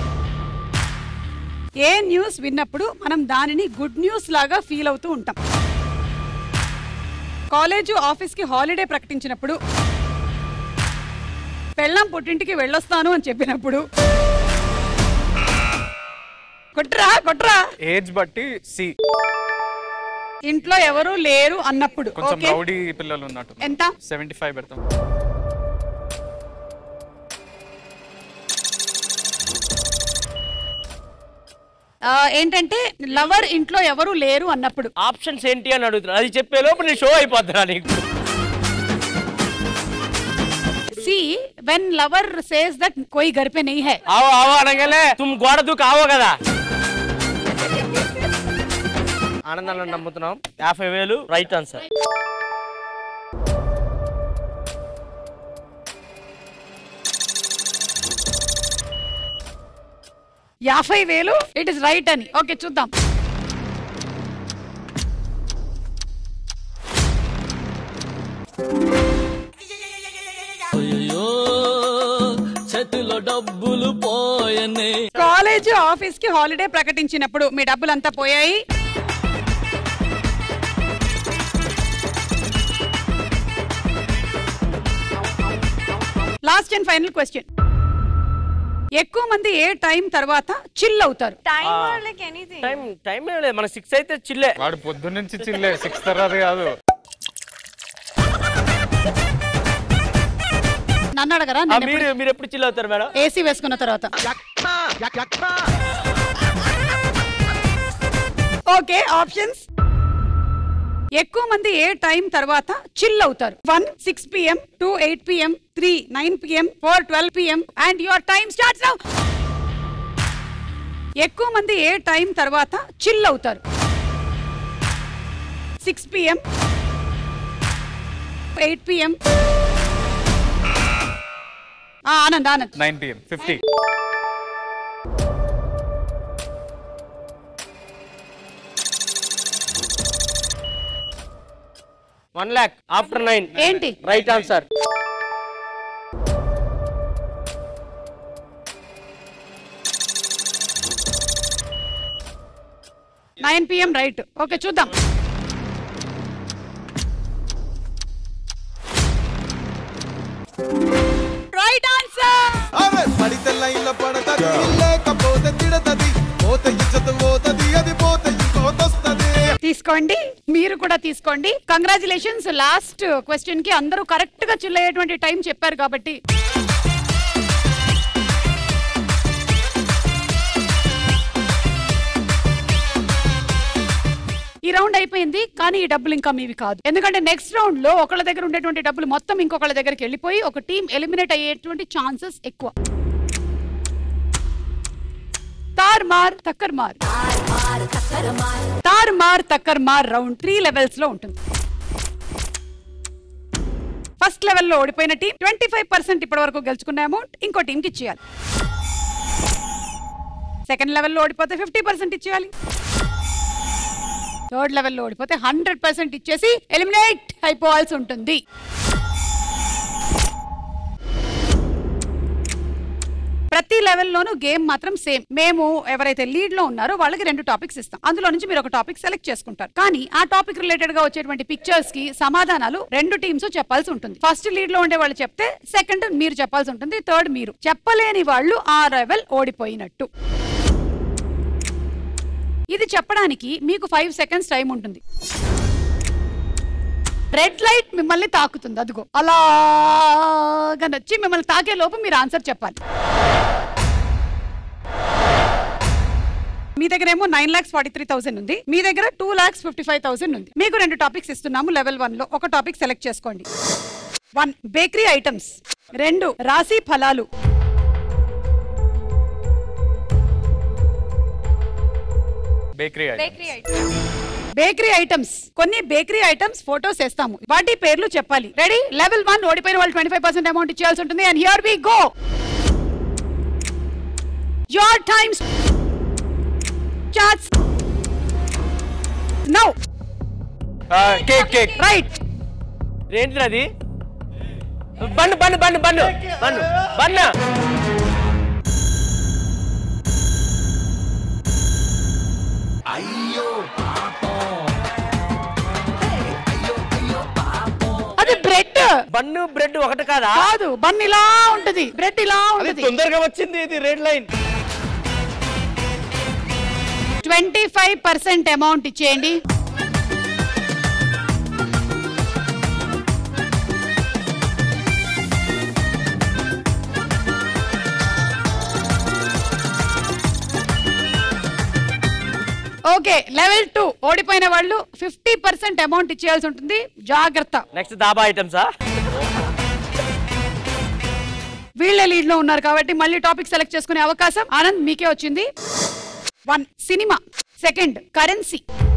ఏ న్యూస్ విన్నప్పుడు మనం దానిని గుడ్ న్యూస్ లాగా ఫీల్ అవుతూ ఉంటాం కాలేజ్ ఆఫీస్ కి హాలిడే ప్రకటించినప్పుడు పెళ్ళం పుట్టింటికి వెళ్ళొస్తాను అని చెప్పినప్పుడు కొట్రా కొట్రా ఏజ్ బట్టి సి ఇంట్లో ఎవరు లేరు అన్నప్పుడు కొంచెం ఓకే రౌడీ పిల్లలు ఉన్నట్టు ఎంత సెవెంటీ ఫైవ్ పెడతాం ఆ, ఏంటంటే లవర్ ఇంట్లో ఎవరు లేరు అన్నప్పుడు ఆప్షన్స్ ఏంటి అని అడుగుతున్నా అది చెప్పే లోపు నీ షో అయిపోతున్నా నీకు see when lover says that కోయి घर पे नहीं है ఆవో ఆవో అనగానే తుమ్ గోడ దూకు ఆవో కదా ఆనందాన్ని నమ్ముతున్నాం యాభై వేలు రైట్ ఆన్సర్ యాభై వేలు ఇట్ ఇస్ రైట్ అని ఓకే చూద్దాం చేతిలో డబ్బులు పోయనే కాలేజ్ ఆఫీస్ కి హాలిడే ప్రకటించినప్పుడు మీ డబ్బులు అంతా పోయాయి లాస్ట్ అండ్ ఫైనల్ క్వశ్చన్ ఎక్కువ మంది ఏ టైం తర్వాత చిల్ అవుతారు Time or like anything. Time time ఏం లేదు మన సిక్స్ అయితే చిల్లే వాడు పొద్దున్న నుంచి చిల్లే సిక్స్ తర్వాత కాదు నన్ను అడగరా ఆ, మీరు మీరు ఎప్పుడు చిల్ అవుతారు మేడం ఏసీ వేసుకున్న తర్వాత ఓకే ఆప్షన్స్ ఎక్కువ మంది ఏ టైం తర్వాత చిల్ అవుతారు one six PM two eight PM three nine PM four twelve PM and your time starts now ఎక్కువ మంది ఏ టైం తర్వాత చిల్ అవుతారు six PM eight PM Anand Anand nine PM fifty one lakh after nine ఏంటి right answer nine PM right okay చూద్దాం right answer అరే పడితే line లో పడతది లేకపోతే తిడతది పోతే ఇచ్చత పోతది అది పోతే ఇంకోతొస్తది తీసుకోండి మీరు కూడా తీసుకోండి కంగ్రాచులేషన్స్ లాస్ట్ క్వశ్చన్ కి అందరూ కరెక్ట్ గా చిల్ అయ్యేటువంటి టైం చెప్పారు కాబట్టి ఈ రౌండ్ అయిపోయింది కానీ ఈ డబ్బులు ఇంకా మీవి కాదు ఎందుకంటే నెక్స్ట్ రౌండ్ లో ఒకళ్ళ దగ్గర ఉండేటువంటి డబ్బులు మొత్తం ఇంకొకళ్ళ దగ్గరికి వెళ్ళిపోయి ఒక టీం ఎలిమినేట్ అయ్యేటువంటి ఛాన్సెస్ ఎక్కువ తార్ మార్ తక్కర్ మార్ తార్ మార్ తక్కర్ మార్ రౌండ్ త్రీ లెవెల్స్ లో ఉంటుంది ఫస్ట్ లెవెల్లో ఓడిపోయిన టీం ట్వంటీ ఫైవ్ పర్సెంట్ ఇప్పటి వరకు గెలుచుకున్న అమౌంట్ ఇంకో టీంకి ఇచ్చేయాలి సెకండ్ లెవెల్లో ఓడిపోతే ఫిఫ్టీ పర్సెంట్ ఇచ్చేయాలి థర్డ్ లెవెల్లో ఓడిపోతే హండ్రెడ్ పర్సెంట్ ఇచ్చేసి ఎలిమినేట్ అయిపోవాల్సి ఉంటుంది ప్రతి లెవెల్లోనూ గేమ్ మాత్రం సేమ్ మేము ఎవరైతే లీడ్ లో ఉన్నారో వాళ్ళకి రెండు టాపిక్స్ ఇస్తాం అందులో నుంచి మీరు ఒక టాపిక్ సెలెక్ట్ చేసుకుంటారు కానీ ఆ టాపిక్ రిలేటెడ్ గా వచ్చేటువంటి పిక్చర్స్ కి సమాధానాలు రెండు టీమ్స్ చెప్పాల్సి ఉంటుంది ఫస్ట్ లీడ్ లో ఉండే వాళ్ళు చెప్తే సెకండ్ మీరు చెప్పాల్సి ఉంటుంది థర్డ్ మీరు చెప్పలేని వాళ్ళు ఆ లెవెల్ ఓడిపోయినట్టు ఇది చెప్పడానికి మీకు ఫైవ్ సెకండ్స్ టైం ఉంటుంది రెడ్ లైట్ మిమ్మల్ని తాకుతుంది అదిగో అలాగా నచ్చి మిమ్మల్ని తాకే లోపు మీరు ఆన్సర్ చెప్పాలి మీ దగ్గర ఏమో nine lakhs forty three thousand ఉంది మీ దగ్గర two lakhs fifty five thousand ఉంది మీకు రెండు టాపిక్స్ ఇస్తున్నాము లెవెల్ వన్ లో ఒక టాపిక్ సెలెక్ట్ చేసుకోండి వన్ బేకరీ ఐటమ్స్ రెండు రాశి ఫలాలు bakery bakery item bakery items కొన్ని బేకరీ ఐటమ్స్ ఫోటోస్ వేస్తాము వాటి పేర్లు చెప్పాలి రెడీ లెవెల్ వన్ ఓడిపోయిన వాళ్ళు ట్వంటీ ఫైవ్ పర్సెంట్ అమౌంట్ ఇచ్చేయాల్సి ఉంటుంది and here we go your times starts now cake cake right ఏంటి అది bun bun bun bun bun bun అది బ్రెడ్ బన్ను బ్రెడ్ ఒకటి కాదా కాదు బన్ ఇలా ఉంటది బ్రెడ్ ఇలా అది ఉంటది తొందరగా వచ్చింది ఇది red line twenty five percent amount ఇచ్చేయండి ఓకే లెవెల్ టూ ఓడిపోయిన వాళ్ళు ఫిఫ్టీ పర్సెంట్ అమౌంట్ ఇచ్చేయాల్సి ఉంటుంది జాగ్రత్త నెక్స్ట్ దాబా ఐటమ్సా వీళ్ళే లీడ్ లో ఉన్నారు కాబట్టి మళ్ళీ టాపిక్ సెలెక్ట్ చేసుకునే అవకాశం ఆనంద్ మీకే వచ్చింది one cinema second currency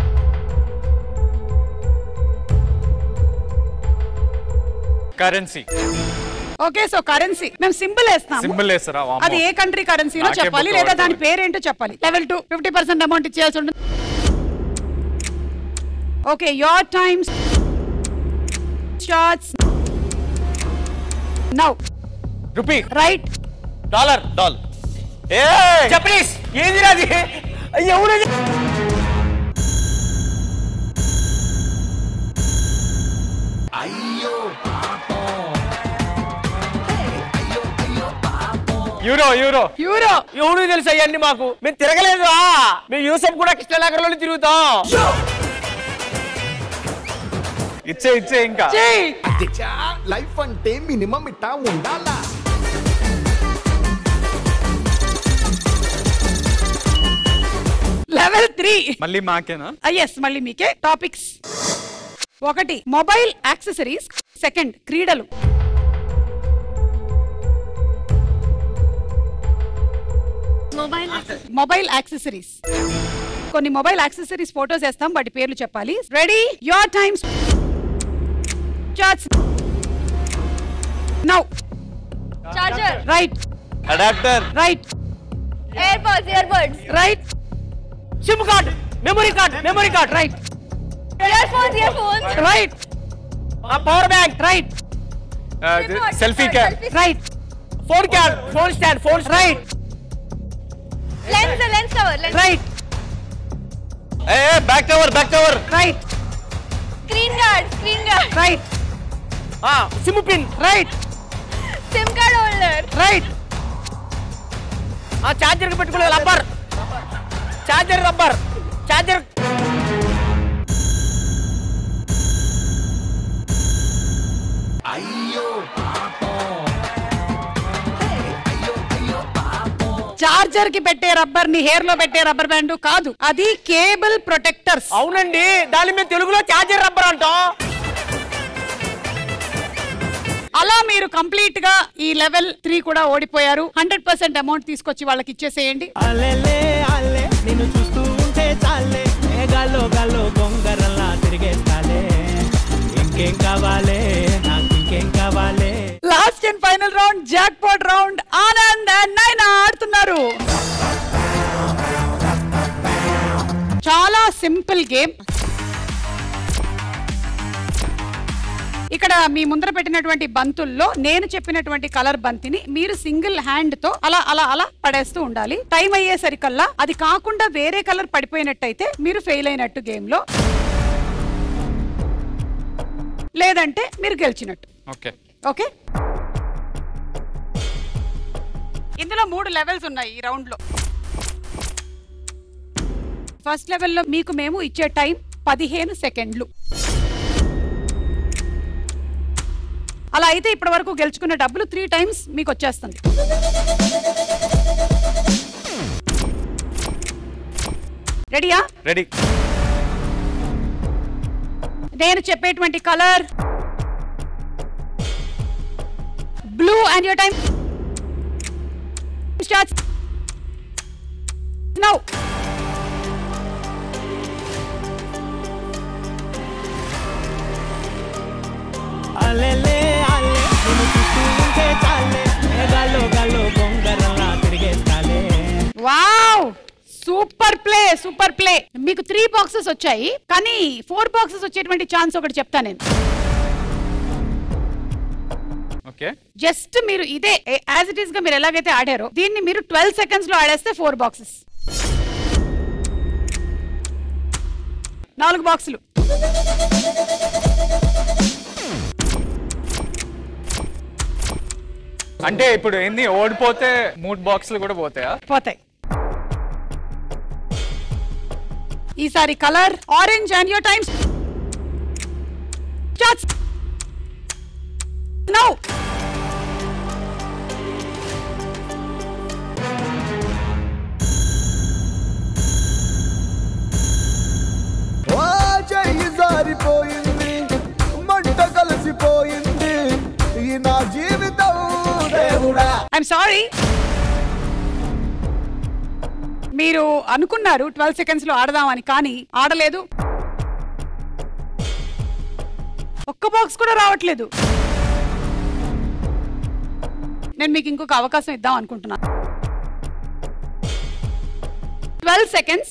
currency okay so currency మేము సింబల్ వేస్తాం సింబల్ వేస్తారా వామ్మో. అది ఏ కంట్రీ కరెన్సీనో నాకే చెప్పాలి బుర్ర లేదా పడదు. దాని పేరేంటో చెప్పాలి level two fifty percent amount ఇచ్చేయాల్సి ఉంటుంది okay your times starts now rupee right dollar డాల్ ఏ జపనీస్ ఏంది అది ఎవరు యూరో యూరో యూరో ఎవరు తెలుసు అవన్నీ మాకు మేము తిరగలేదు మేము యూసఫ్ కూడా కృష్ణనగర్లో తిరుగుతాం ఇచ్చే ఇచ్చే ఇంకా లైఫ్ అంటే మినిమం ఇట్టా ఉండాలా లెవెల్ త్రీ మళ్ళీ మాకేనా ఎస్ మళ్ళీ మీకే టాపిక్స్ ఒకటి మొబైల్ యాక్సెసరీస్ సెకండ్ క్రీడలు మొబైల్ మొబైల్ యాక్సెసరీస్ కొన్ని మొబైల్ యాక్సెసరీస్ ఫోటోస్ వేస్తాం వాటి పేర్లు చెప్పాలి ready your times starts now charger right adapter right AirPods earbuds right sim card memory card memory card right earphones earphones right power bank right selfie cam right phone card phone stand phone right lens lens cover lens right ఏ back cover back cover right screen guard screen gourd right sim pin right sim card holder right ఆ charger కి పెట్టుకునే rubber charger rubber charger charger కి పెట్టే rubber ని hair లో పెట్టే rubber band కాదు అది కేబుల్ ప్రొటెక్టర్స్ అవునండి దాని మీద తెలుగులో చార్జర్ రబ్బర్ అంటాం అలా మీరు కంప్లీట్ గా ఈ లెవెల్ త్రీ కూడా ఓడిపోయారు హండ్రెడ్ పర్సెంట్ అమౌంట్ తీసుకొచ్చి వాళ్ళకి ఇచ్చేసేయండి అల్లెలే అల్లె నిన్ను చూస్తూ ఉంటే చాలే ఏ గాల్లో గాల్లో గొంగరల్లా తిరిగేస్తాలే ఇంకేం కావాలే నాకు ఇంకేం కావాలే last and final round jackpot round Anand and nine ఆడుతున్నారు చాలా సింపుల్ గేమ్ ఇక్కడ మీ ముందర పెట్టినటువంటి బంతుల్లో నేను చెప్పినటువంటి కలర్ బంతిని మీరు సింగిల్ హ్యాండ్ తో అలా అలా అలా పడేస్తూ ఉండాలి టైం అయ్యేసరికల్లా అది కాకుండా వేరే కలర్ పడిపోయినట్టయితే మీరు ఫెయిల్ అయినట్టు గేమ్ లో లేదంటే మీరు గెలిచినట్టు ఓకే ఓకే ఇందులో మూడు లెవెల్స్ ఉన్నాయి ఈ రౌండ్ లో ఫస్ట్ లెవెల్లో మీకు మేము ఇచ్చే టైం పదిహేను సెకండ్లు అలా అయితే ఇప్పటి వరకు గెలుచుకున్న డబ్బులు త్రీ టైమ్స్ మీకు వచ్చేస్తుంది రెడీయా రెడీ నేను చెప్పేటువంటి colour blue and your time starts now అలెలే అల్లే నిన్ను చూస్తూ ఉంటే చాలే ఏ గాల్లో గాల్లో బొంగరల్లా తిరిగేస్తాలే wow super play super play మీకు త్రీ బాక్సెస్ వచ్చాయి కానీ ఫోర్ బాక్సెస్ వచ్చేటువంటి ఛాన్స్ ఒకటి చెప్తా నేను ఓకే జస్ట్ మీరు ఇదే యాజ్ ఇట్ ఈస్ గా మీరు ఎలాగైతే ఆడారో దీన్ని మీరు ట్వెల్వ్ సెకండ్స్ లో ఆడేస్తే ఫోర్ బాక్సెస్ నాలుగు బాక్సులు అంటే ఇప్పుడు ఎన్ని ఓడిపోతే మూడు బాక్సులు కూడా పోతాయా పోతాయి ఈసారి colour orange and your times starts now ఓ చెయ్యి జారిపోయింది మంట కలిసిపోయింది ఈ నా జీవితం దేవుడా ఐఎమ్ సారీ మీరు అనుకున్నారు ట్వెల్వ్ సెకండ్స్ లో ఆడదామని కానీ ఆడలేదు ఒక్క బాక్స్ కూడా రావట్లేదు నేను మీకు ఇంకొక అవకాశం ఇద్దాం అనుకుంటున్నా twelve seconds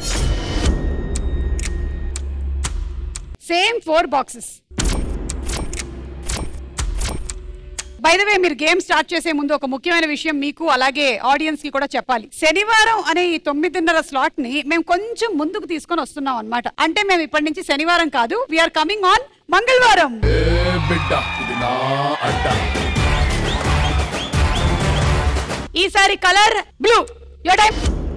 same four boxes by the way మీరు గేమ్ స్టార్ట్ చేసే ముందు ఒక ముఖ్యమైన విషయం మీకు అలాగే ఆడియన్స్ కి కూడా చెప్పాలి శనివారం అనే ఈ తొమ్మిదిన్నర స్లాట్ ని మేము కొంచెం ముందుకు తీసుకొని వస్తున్నాం అన్నమాట అంటే మేము ఇప్పటి నుంచి శనివారం కాదు వీఆర్ కమింగ్ ఆన్ మంగళవారం బిడ్డ ఇది నా అడ్డ ఈసారి కలర్ బ్లూ యో టైం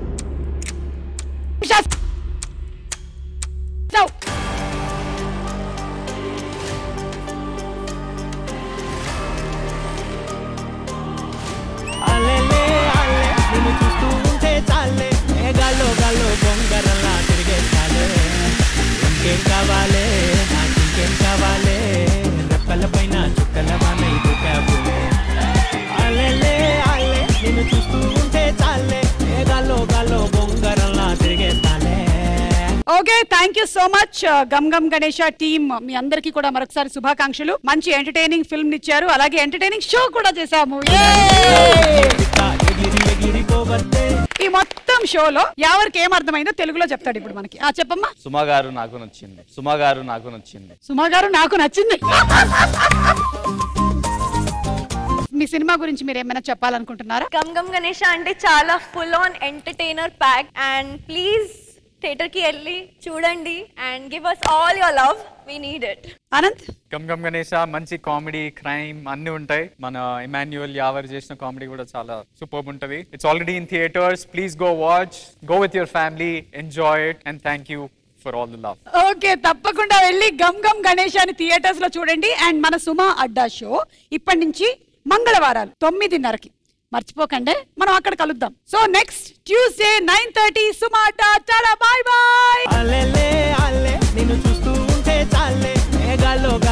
అలెలే అల్లే నిన్ను చూస్తూ ఉంటే చాలే ఏ గాల్లో గాల్లో బొంగరల్లా తిరిగేస్తాలే ఇంకేం కావాలే నాకు ఇంకేం కావాలే రెప్పల పైన చుక్కల వానై దూకావులే అలెలే అల్లే నిన్ను చూస్తూ ఉంటే చాలే ఏ గాల్లో గాల్లో బొంగరల్లా తిరిగేస్తాలే okay thank you so much Gam gum Ganesha team మీ అందరికీ కూడా మరొకసారి శుభాకాంక్షలు మంచి ఎంటర్టైనింగ్ ఫిల్మ్ ఇచ్చారు అలాగే ఎంటర్టైనింగ్ షో కూడా చేశాము ఈ మొత్తం షోలో ఎవరికి ఏం అర్థమైందో తెలుగులో చెప్తాడు ఇప్పుడు మనకి ఆ చెప్పమ్మా సుమా గారు నాకు నచ్చింది సుమా గారు నాకు నచ్చింది సుమా గారు నాకు నచ్చింది మీ సినిమా గురించి మీరు ఏమైనా చెప్పాలనుకుంటున్నారా గమ్ గమ్ గణేష అంటే చాలా full on entertainer pack and please theatre కి వెళ్ళి చూడండి and give us all your love we need it Anant Gam gum Ganesha మంచి కామెడీ క్రైమ్ అన్ని ఉంటాయి మన ఇమాన్యువల్ యావర్ చేసిన కామెడీ కూడా చాలా సూపర్ ఉంటది it's already in theatres please go watch go with your family enjoy it and thank you for all the love okay తప్పకుండా వెళ్ళి గమ్ గమ్ గణేష్ అని థియేటర్స్ లో చూడండి అండ్ మన సుమా అడ్డా షో ఇప్పటి నుంచి మంగళవారాలు తొమ్మిదిన్నరకి మర్చిపోకండి మనం అక్కడ కలుద్దాం so next Tuesday nine thirty Suma Adda చాలా బాయ్ బాయ్ అల్లెలే అల్లే నిన్ను చూస్తూ ఉంటే చాలే ఏ గాల్లో